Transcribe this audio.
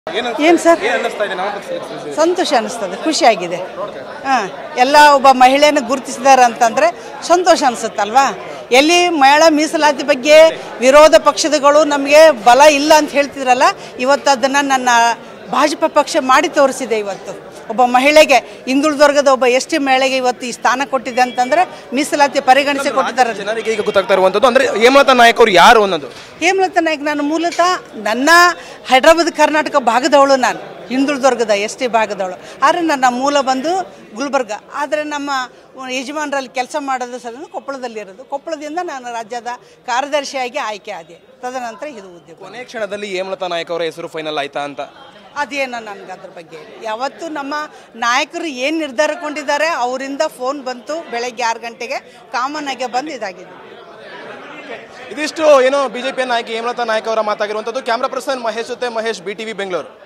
ಏನು ಸರ್ ಏನ್ ಅನ್ನಿಸ್ತಾ ಇದೆ ನಾಮಪತ್ರ ಸಲ್ಲಿಸಿದ ಸಂತೋಷ ಅನಿಸ್ತದೆ ಖುಷಿಯಾಗಿದೆ ಹಾಂ ಎಲ್ಲ ಒಬ್ಬ ಮಹಿಳೆಯನ್ನು ಗುರುತಿಸಿದ್ದಾರೆ ಅಂತಂದರೆ ಸಂತೋಷ ಅನಿಸುತ್ತಲ್ವಾ ಎಲ್ಲಿ ಮಹಿಳಾ ಮೀಸಲಾತಿ ಬಗ್ಗೆ ವಿರೋಧ ಪಕ್ಷದಗಳು ನಮಗೆ ಬಲ ಇಲ್ಲ ಅಂತ ಹೇಳ್ತಿದ್ರಲ್ಲ ಇವತ್ತು ಅದನ್ನು ನನ್ನ ಭಾಜಪ ಪಕ್ಷ ಮಾಡಿ ತೋರಿಸಿದೆ ಇವತ್ತು ಒಬ್ಬ ಮಹಿಳೆಗೆ ಹಿಂದುಳಿದ ವರ್ಗದ ಒಬ್ಬ ಎಸ್ ಟಿ ಮಹಿಳೆಗೆ ಇವತ್ತು ಈ ಸ್ಥಾನ ಕೊಟ್ಟಿದೆ ಅಂತಂದರೆ ಮೀಸಲಾತಿ ಪರಿಗಣಿಸಿ ಕೊಟ್ಟಿದ್ದಾರೆ ಜನರಿಗೆ ಈಗ ಗೊತ್ತಾಗ್ತಾ ಇರುವಂತದ್ದು ಅಂದ್ರೆ ಹೇಮಲತಾ ನಾಯಕ್ ಅವರು ಯಾರು ಅನ್ನೋದು ಹೇಮಲತಾ ನಾಯ್ಕ ನಾನು ಮೂಲತಃ ನನ್ನ ಹೈದ್ರಾಬಾದ್ ಕರ್ನಾಟಕ ಭಾಗದವಳು ನಾನು ಹಿಂದುಳಿದ ವರ್ಗದ ಎಸ್ ಟಿ ಭಾಗದವಳು ಆದರೆ ನನ್ನ ಮೂಲ ಬಂದು ಗುಲ್ಬರ್ಗ ಆದರೆ ನಮ್ಮ ಯಜಮಾನರಲ್ಲಿ ಕೆಲಸ ಮಾಡೋದು ಸಹ ಕೊಪ್ಪಳದಲ್ಲಿರೋದು ಕೊಪ್ಪಳದಿಂದ ನಾನು ರಾಜ್ಯದ ಕಾರ್ಯದರ್ಶಿಯಾಗಿ ಆಯ್ಕೆ ಆದೆ ತದನಂತರ ಇದು ಉದ್ಯೋಗ ಕೊನೆ ಕ್ಷಣದಲ್ಲಿ ಹೇಮಲತಾ ನಾಯಕ್ ಅವರ ಹೆಸರು ಫೈನಲ್ ಆಯ್ತಾ ಅಂತ ಅದೇನೋ ನನಗೆ ಅದ್ರ ಬಗ್ಗೆ ಯಾವತ್ತು ನಮ್ಮ ನಾಯಕರು ಏನು ನಿರ್ಧಾರಕೊಂಡಿದ್ದಾರೆ ಅವರಿಂದ ಫೋನ್ ಬಂತು ಬೆಳಗ್ಗೆ ಆರು ಗಂಟೆಗೆ ಕಾಮನ್ ಆಗಿ ಬಂದು ಇದಾಗಿದೆ ಇದಿಷ್ಟು ಏನೋ ಬಿಜೆಪಿಯ ನಾಯಕಿ ಹೇಮಲತಾ ನಾಯಕ್ ಅವರ ಮಾತಾಗಿರುವಂತದ್ದು ಕ್ಯಾಮ್ರಾ ಪರ್ಸನ್ ಮಹೇಶ್ ಜೊತೆ ಮಹೇಶ್ ಬಿ ಟಿವಿ ಬೆಂಗಳೂರು